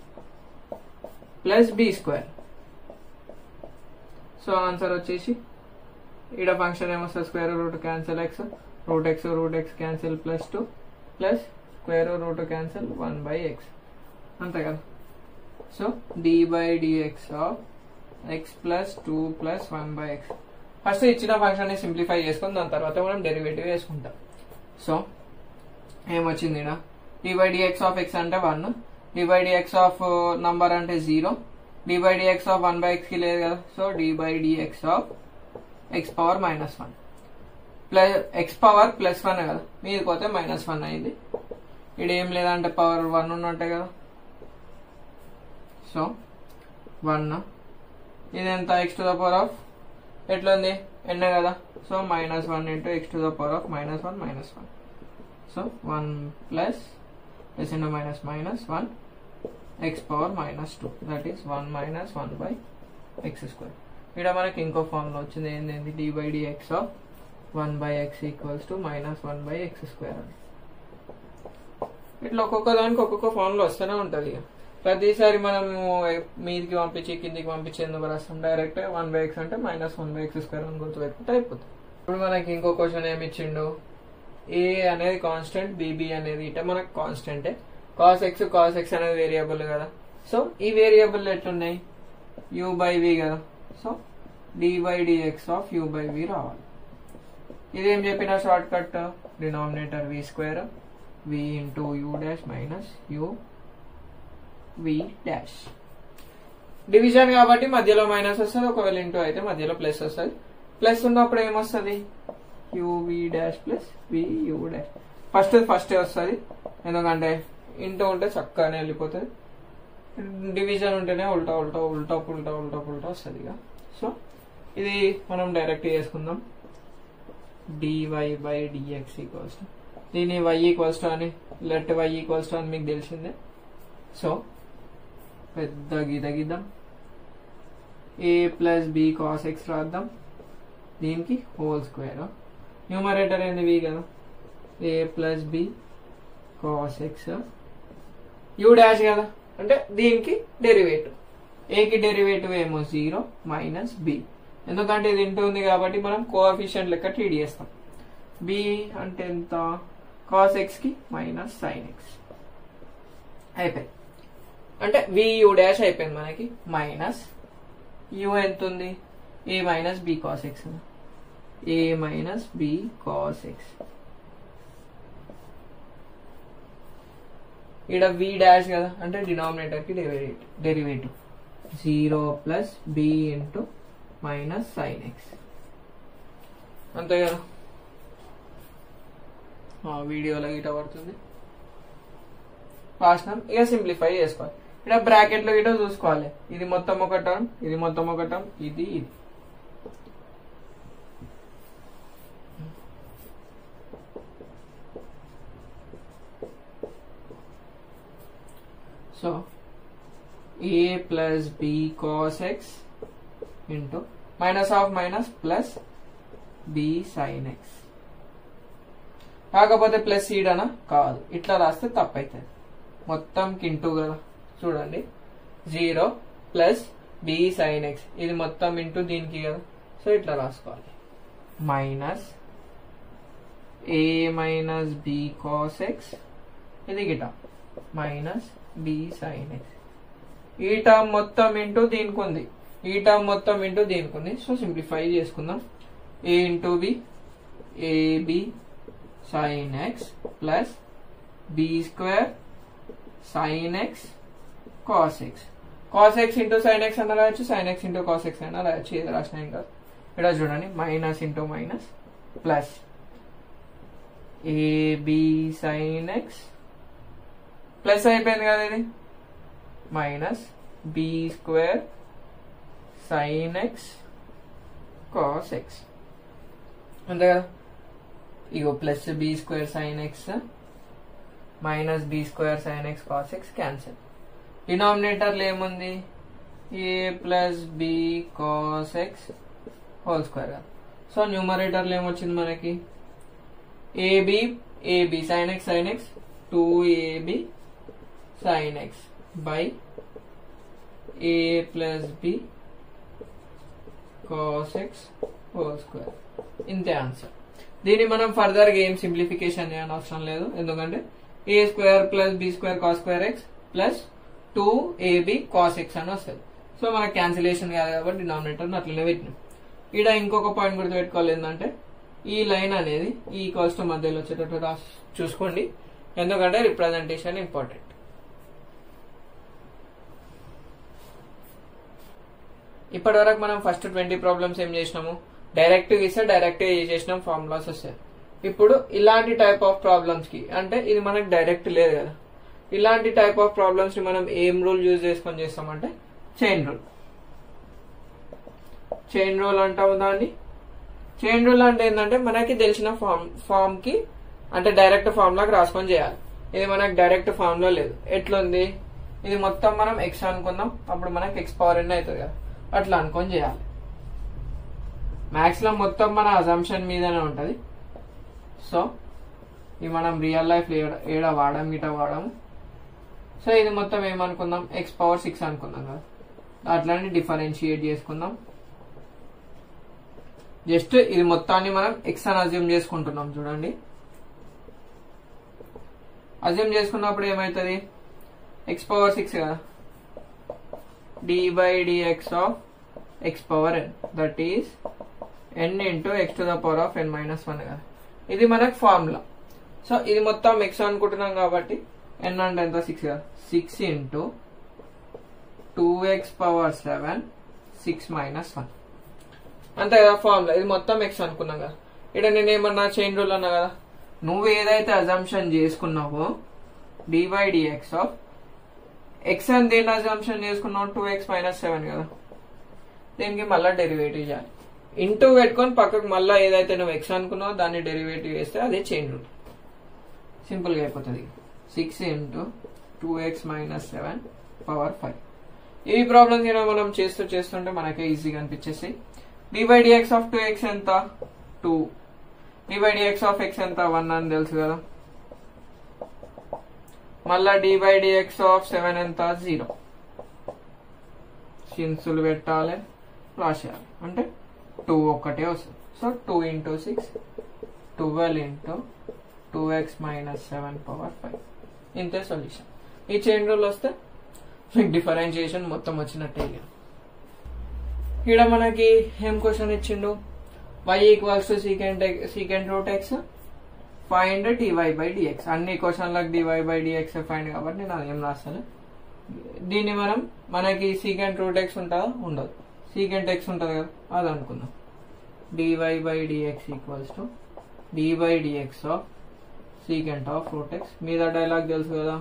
plus b square so answer వచ్చేసి ఈడ ఫంక్షన్ ఏమొస్తుంది square root cancel x root x root x cancel plus two plus square root cancel one by x అంతే కదా so d by dx of x plus two plus one by x first ఇచ్చిన ఫంక్షన్ ని సింప్లిఫై చేసుకుని దాని తర్వాత మనం డెరివేటివ్ వేసుకుంటాం సో ఏమొచ్చింది ఇక్కడ d by dx of x అంటే one d by dx of number అంటే zero d by dx of one by x కి లేదు కదా so d by dx of x power minus one plus x power plus one కదా మీది పోతే మైనస్ వన్ అయింది ఇక్కడ ఏం లేదంటే పవర్ వన్ ఉన్నట్టే కదా సో వన్ ఇది ఎంత x to the power of ఎట్లుంది ఎన్న కదా so minus one into x to the power of minus one minus one so one plus plus into minus minus one x power minus two that is one minus one by x square ఇక్కడ మనకి ఇంకో ఫార్ములా వచ్చింది ఏంటంటే d by d x of one by x equals to minus one by x square అని ఇట్లా ఒక్కొక్క దానికి ఒక్కొక్క ఫార్ములా వస్తూనే ఉంటుంది ఇక ప్రతిసారి మనము మీదికి పంపించి కిందికి పంపించి ఎందుకు రాస్తాం డైరెక్ట్ వన్ బై ఎక్స్ అంటే minus one by x square అని గుర్తుపెట్టుకుంటే అయిపోతుంది ఇప్పుడు మనకి ఇంకో క్వశ్చన్ ఏమి ఇచ్చిండు ఏ అనేది కాన్స్టెంట్ బీబీ అనేది ఇట మనకు కాన్స్టెంటే కాస్ ఎక్స్ కాస్ ఎక్స్ అనేది వేరియబుల్ కదా సో ఈ వేరియబుల్ ఎట్లున్నాయి యూ బై వి కదా so d by dx of u by v రావాలి ఇదేం చెప్పిన short cut denominator v square v into u dash minus u v dash division కాబట్టి మధ్యలో మైనస్ వస్తుంది ఒకవేళ ఇంటూ అయితే మధ్యలో ప్లస్ వస్తుంది ప్లస్ ఉన్నప్పుడు ఏమొస్తుంది v dash plus v u dash first first వస్తుంది ఎందుకంటే ఇంటూ ఉంటే చక్కగానే వెళ్ళిపోతుంది డివిజన్ ఉంటేనే ఉల్టా ఉల్టా ఉల్టా ఉల్టా ఉల్టా ఉల్టా వస్తుంది ఇక సో ఇది మనం డైరెక్ట్ చేసుకుందాం డివై బై డిఎక్స్ ఈక్వల్స్ దీని వై ఈక్వల్స్ టు అని లెట్ వై ఈక్వల్స్ టు అని మీకు తెలిసిందే సో పెద్ద గీత గీద్దాం a plus b cos x రాద్దాం దీనికి హోల్ స్క్వేర్ న్యూమరేటర్ ఏంది వి కదా a plus b cos x u dash కదా అంటే దీనికి డెరివేటివ్ ఏకి డెరివేటివ్ ఏమో జీరో మైనస్ బి ఎందుకంటే ఇది ఇంటూ ఉంది కాబట్టి మనం కోఎఫిషియంట్ లెక్క ట్రీట్ చేస్తాం బి అంటే ఎంత కాస్ ఎక్స్ కి మైనస్ సైన్ ఎక్స్ అయిపోయింది అంటే వి యూ డాష్ అయిపోయింది మనకి మైనస్ యూ ఎంత ఉంది a minus b cos x a minus b cos x ఇక్కడ వి డాష్ కదా అంటే డినామినేటర్ కి derivative derivative zero plus b into minus sine x అంతే కదా వీడియోలో గిట పడుతుంది రాసినాం ఇక సింప్లిఫై చేసుకోవాలి ఇక్కడ బ్రాకెట్ లో గిట చూసుకోవాలి ఇది మొత్తం ఒక టర్మ్ ఇది మొత్తం ఒక టర్మ్ ఇది ఇది so a plus b cos x into minus of minus plus b sine x కాకపోతే ప్లస్ ఈడనా కాదు ఇట్లా రాస్తే తప్పు అవుతుంది మొత్తం ఇంటూ కదా చూడండి zero plus b sine x ఇది మొత్తం ఇంటూ దీనికి కదా సో ఇట్లా రాసుకోవాలి minus a minus b cos x ఇది గిట మైనస్ బి సైన్ ఎక్స్ ఈ టర్మ్ మొత్తం ఇంటూ దీనికి ఉంది ఈ టర్మ్ మొత్తం ఇంటూ దీనికి ఉంది సో సింప్లిఫై చేసుకుందాం a into b a b sine x plus b square sine x cos x cos x into sine x అన్న రాయొచ్చు sine x into cos x అయినా రాయొచ్చు ఏది రాసిన ఏం కాదు ఇక్కడ చూడండి minus into minus plus a b sine x plus అయిపోయింది కదా ఇది minus b square sine x cos x అంతే కదా ఇగో plus b square sine x minus b square sine x cos X cancel డినామినేటర్లో ఏముంది a plus b cos x whole square కదా సో న్యూమరేటర్లో ఏమొచ్చింది మనకి a b a b sine x sine x two a b sine x by a plus b cos x whole square ఇంతే ఆన్సర్ దీన్ని మనం ఫర్దర్ గా ఏం సింప్లిఫికేషన్ చేయని అవసరం లేదు ఎందుకంటే a square plus b square cos square x plus two a b cos x అని వస్తుంది సో మనకు క్యాన్సిలేషన్ కాదు కాబట్టి డినామినేటర్ అట్లనే పెట్టినాం ఇక్కడ ఇంకొక పాయింట్ గుర్తు పెట్టుకోవాలి ఏంటంటే ఈ లైన్ అనేది ఈ కాస్ట్ మధ్యలో వచ్చేటట్టు రాసి చూసుకోండి ఎందుకంటే రిప్రజెంటేషన్ ఇంపార్టెంట్ ఇప్పటి వరకు మనం ఫస్ట్ ట్వంటీ ప్రాబ్లమ్స్ ఏం చేసినాము డైరెక్ట్ ఇస్తే డైరెక్ట్ చేసినాం ఫార్ములాస్ వస్తాయి ఇప్పుడు ఇలాంటి టైప్ ఆఫ్ ప్రాబ్లమ్స్ కి అంటే ఇది మనకు డైరెక్ట్ లేదు కదా ఇలాంటి టైప్ ఆఫ్ ప్రాబ్లమ్స్ ని మనం ఏం రూల్ యూజ్ చేసుకొని చేస్తామంటే చైన్ రూల్ చైన్ రూల్ అంటాము దాన్ని చైన్ రూల్ అంటే ఏంటంటే మనకి తెలిసిన ఫామ్ ఫామ్ కి అంటే డైరెక్ట్ ఫామ్ లాగా రాసుకొని చేయాలి ఇది మనకి డైరెక్ట్ ఫామ్ లో లేదు ఎట్లుంది ఇది మొత్తం మనం ఎక్స్ అనుకుందాం అప్పుడు మనకి ఎక్స్ పవర్ ఎన్ అవుతుంది కదా అట్లా అనుకొని చేయాలి మ్యాథ్స్ లో మొత్తం మన అజంప్షన్ మీదనే ఉంటది సో ఇది మనం రియల్ లైఫ్ ఏడ వాడడం గిట వాడము సో ఇది మొత్తం ఏమనుకుందాం ఎక్స్ పవర్ సిక్స్ అనుకుందాం కదా అట్లానే డిఫరెన్షియేట్ చేసుకుందాం జస్ట్ ఇది మొత్తాన్ని మనం ఎక్స్ అని అజ్యూమ్ చేసుకుంటున్నాం చూడండి అజ్యూమ్ చేసుకున్నప్పుడు ఏమవుతుంది ఎక్స్ పవర్ సిక్స్ కదా d by dx of x power n that is n into x to the power of n minus one కదా ఇది మనకు ఫార్ములా సో ఇది మొత్తం ఎక్స్ అనుకుంటున్నాం కాబట్టి ఎన్ అంటే ఎంత సిక్స్ కదా six into two x power seven six minus one అంతే కదా ఫార్ములా ఇది మొత్తం ఎక్స్ అనుకున్నాం కదా ఇక్కడ నేను ఏమన్నా చైన్ రూల్ అన్నా కదా నువ్వు ఏదైతే అజంప్షన్ చేసుకున్నావో dy dx ఆఫ్ ఎక్స్ అని దేని అజంప్షన్ చేసుకున్నావు టూ ఎక్స్ మైనస్ సెవెన్ కదా దీనికి మళ్ళీ డెరివేటివ్ చేయాలి ఇంటూ పెట్టుకొని పక్కకు మళ్ళీ ఏదైతే నువ్వు ఎక్స్ అనుకున్నావో దాన్ని డెరివేటివ్ చేస్తే అదే చైన్ రూల్ సింపుల్గా అయిపోతుంది six into two x minus seven power five ఈ ప్రాబ్లమ్స్ ఏమో మనం చేస్తూ చేస్తుంటే మనకే ఈజీగా అనిపించేసి d y d x of two x ఎంత two d y d x of x ఎంత వన్ అని తెలుసు కదా మళ్ళా డివై డిఎక్స్ ఆఫ్ సెవెన్ ఎంత జీరో సిన్సులు పెట్టాలి రాసేయాలి అంటే టూ ఒక్కటే వస్తుంది so two into six twelve into two x minus seven power five ఇంతే సొల్యూషన్ ఈ చైన్ రూల్ వస్తే మీకు డిఫరెన్షియేషన్ మొత్తం వచ్చినట్టే ఇక ఇక్కడ మనకి ఏం క్వశ్చన్ ఇచ్చిండు y equals to secant secant root x find dy by dx అన్ని క్వశ్చన్లకు డివై బై డిఎక్స్ ఫైండ్ కాబట్టి నేను అదేం రాస్తాను దీన్ని మనం మనకి సీకెంట్ రూట్ ఎక్స్ ఉంటుందా ఉండదు సీకెంట్ ఎక్స్ ఉంటుంది కదా అది అనుకుందాం dy by dx equals to d by dx of secant of root x మీద డైలాగ్ తెలుసు కదా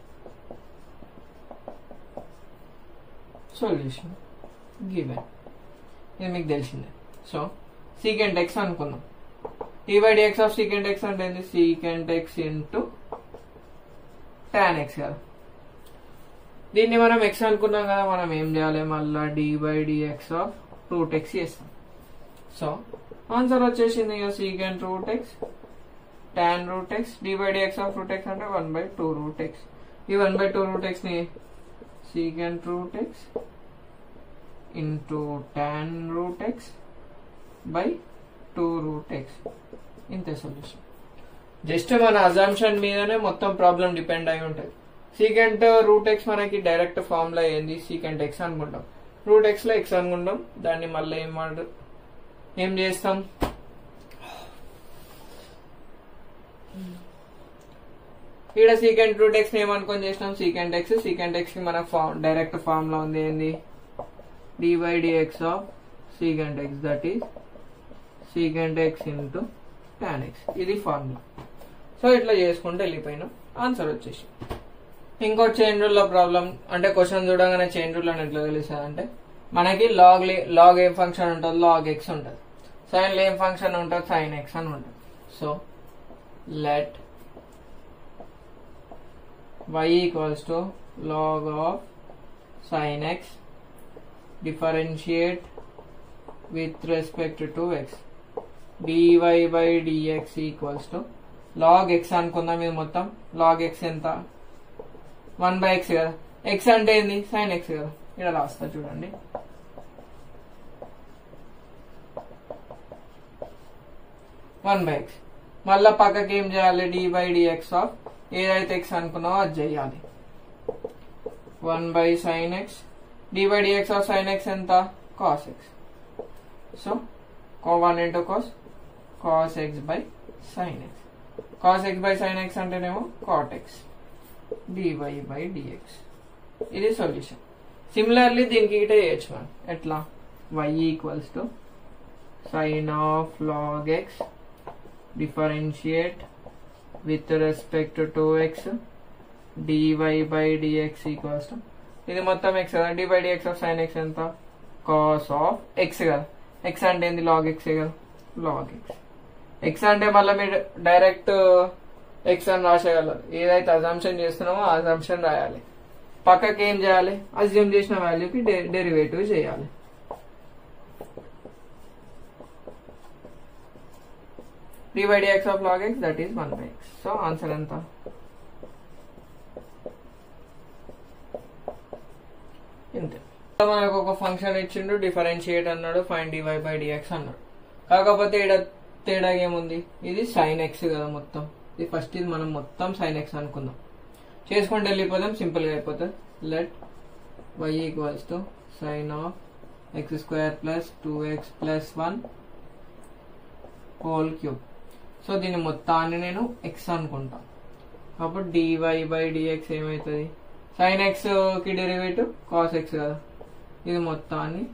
సొల్యూషన్ గివెన్ ఇది మీకు తెలిసిందే సో సీకెంట్ ఎక్స్ అనుకుందాం t by dx of secant x అంటే ఏంది secant x into tan x కదా దీన్ని మనం ఎక్స్ అనుకున్నాం కదా మనం ఏం చేయాలి మళ్ళా d by dx of root x చేస్తాం సో ఆన్సర్ వచ్చేసింది ఇక secant root x tan root x d by dx of root x అంటే one by two root x ఈ one by two root x ని secant root x into tan root x by two root x ఇంతే సొల్యూషన్ జస్ట్ మన అజంప్షన్ మీదనే మొత్తం ప్రాబ్లం డిపెండ్ అయి ఉంటుంది సీకెంట్ రూట్ ఎక్స్ మనకి డైరెక్ట్ ఫామ్ లో ఏంది సీకెంట్ ఎక్స్ అనుకుంటాం రూట్ ఎక్స్ లో ఎక్స్ అనుకుంటాం దాన్ని మళ్ళీ ఏం వాడు ఏం చేస్తాం ఇక్కడ సీకెంట్ రూట్ ఎక్స్ ఏమనుకొని చేసినాం సీకెంట్ ఎక్స్ సీకెంట్ ఎక్స్ కి మన ఫామ్ డైరెక్ట్ ఫామ్ లో ఉంది ఏంది dy dx of secant x that is secant x into tan x ఇది ఫార్ములా సో ఇట్లా చేసుకుంటూ వెళ్ళిపోయినాం ఆన్సర్ వచ్చేసి ఇంకో చైన్ రూల్ లో ప్రాబ్లం అంటే క్వశ్చన్ చూడగానే చైన్ రూల్ అని ఎట్లా తెలుస్తుంది అంటే మనకి లాగ్ లాగ్ ఏం ఫంక్షన్ ఉంటుంది లాగ్ ఎక్స్ ఉంటుంది సైన్ ఏం ఫంక్షన్ ఉంటుంది సైన్ ఎక్స్ అని ఉంటుంది so let y equals to log of sin x differentiate with respect to x dy by dx equals to log x అనుకుందాం ఇది మొత్తం log x ఎంత వన్ బై ఎక్స్ కదా ఎక్స్ అంటే ఏంది సైన్ ఎక్స్ కదా ఇక్కడ రాస్తా చూడండి వన్ బై ఎక్స్ మళ్ళా పక్కకి ఏం చేయాలి డి బై డిఎక్స్ ఆఫ్ ఏదైతే ఎక్స్ అనుకున్నావో అది చేయాలి one by sine x d by dx of sine x ఎంత cos x so one into cos cos x by sine x cos x by sine x అంటేనేమో cot x DY by dx ఇది సొల్యూషన్ సిమిలర్లీ దీనికి ఇటే చేయొచ్చు మనం ఎట్లా y equals to sine of log x differentiate with respect to x dy by dx equals to ఇది మొత్తం x కదా dy by dx of sin x ఎంత cos ఆఫ్ x కదా x అంటే ఏంది log x కదా log x x అంటే మళ్ళీ మీరు డైరెక్ట్ x అని రాసేయగలరు ఏదైతే అజంప్షన్ చేస్తున్నామో ఆ అజంప్షన్ రాయాలి పక్కకి ఏం చేయాలి అజ్యూమ్ చేసిన వాల్యూకి డెరివేటివ్ చేయాలి d by dx of log x that is 1 by x. So answer ఎంత ఇంతే మనకు ఒక ఫంక్షన్ ఇచ్చిండు డిఫరెన్షియేట్ అన్నాడు ఫైన్ డివై బై డిఎక్స్ అన్నాడు కాకపోతే ఇక్కడ తేడా ఏముంది ఇది సైన్ ఎక్స్ కదా మొత్తం ఇది ఫస్ట్ ఇది మనం మొత్తం సైన్ ఎక్స్ అనుకుందాం చేసుకుంటే వెళ్ళిపోదాం సింపుల్ గా అయిపోతుంది let y equals to sine of x square plus two x plus one whole cube so దీని మొత్తాన్ని నేను ఎక్స్ అనుకుంటా కాబట్టి డివై బై డిఎక్స్ ఏమవుతుంది సైన్ ఎక్స్ కి డెరివేటివ్ కాస్ ఎక్స్ కదా ఇది మొత్తాన్ని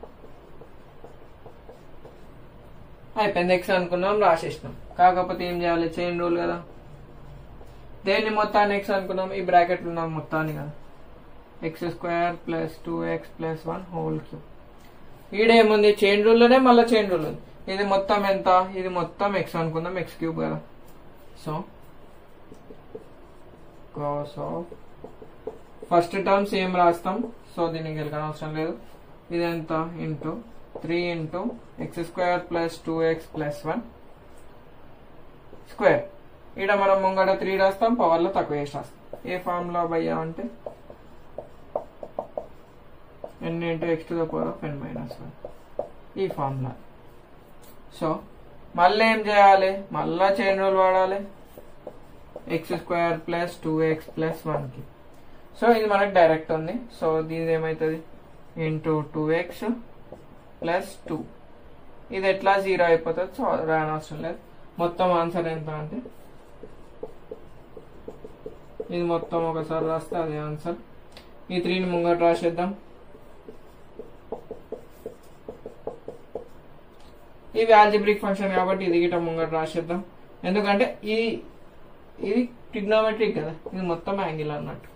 అయిపోయింది ఎక్స్ అనుకున్నాం రాసేసినాం కాకపోతే ఏం చేయాలి చైన్ రూల్ కదా దేన్ని మొత్తాన్ని ఎక్స్ అనుకున్నాం ఈ బ్రాకెట్ ఉన్నాం మొత్తాన్ని కదా x square plus two x plus one whole cube ఈడేముంది చైన్ రూల్లోనే మళ్ళీ చైన్ రూల్ ఉంది ఇది మొత్తం ఎంత ఇది మొత్తం ఎక్స్ అనుకుందాం ఎక్స్ క్యూబ్ కదా so cos of first terms ఏం రాస్తాం సో దీనికి వెళ్ళిన అవసరం లేదు ఇది ఎంత into three into x square plus two x plus one square ఇక్కడ మనం ముంగట త్రీ రాస్తాం పవర్లో తక్కువ వేసి రాస్తాం ఏ ఫార్ములా భయ్యా అంటే n into x to the power of n minus one ఈ ఫార్ములా సో మళ్ళీ ఏం చేయాలి మళ్ళా చైన్ రూల్ వాడాలి x square plus two x plus వన్కి సో ఇది మనకు డైరెక్ట్ ఉంది సో దీని ఏమవుతుంది into two x plus two ఇది ఎట్లా జీరో అయిపోతుంది సో రానవసరం లేదు మొత్తం ఆన్సర్ ఎంత అంటే ఇది మొత్తం ఒకసారి రాస్తే అదే ఆన్సర్ ఈ త్రీని ముంగట రాసేద్దాం ఇది ఆల్జిబ్రిక్ ఫంక్షన్ కాబట్టి ఇది గిట్ట ముంగట రాసేద్దాం ఎందుకంటే ఇది ఇది ట్రిగ్నోమెట్రిక్ కదా ఇది మొత్తం యాంగిల్ అన్నట్టు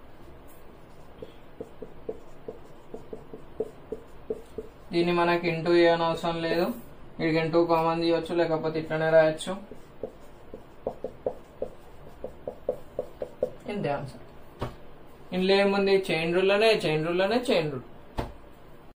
దీన్ని మనకి ఇంటూ చేయని అవసరం లేదు ఇక్కడికి ఇంటూ కామన్ తీయవచ్చు లేకపోతే ఇట్లనే రాయొచ్చు ఇంతే ఆన్సర్ ఇందులో ఏముంది చైన్ రూల్లోనే చైన్ రూల్లోనే చైన్ రూల్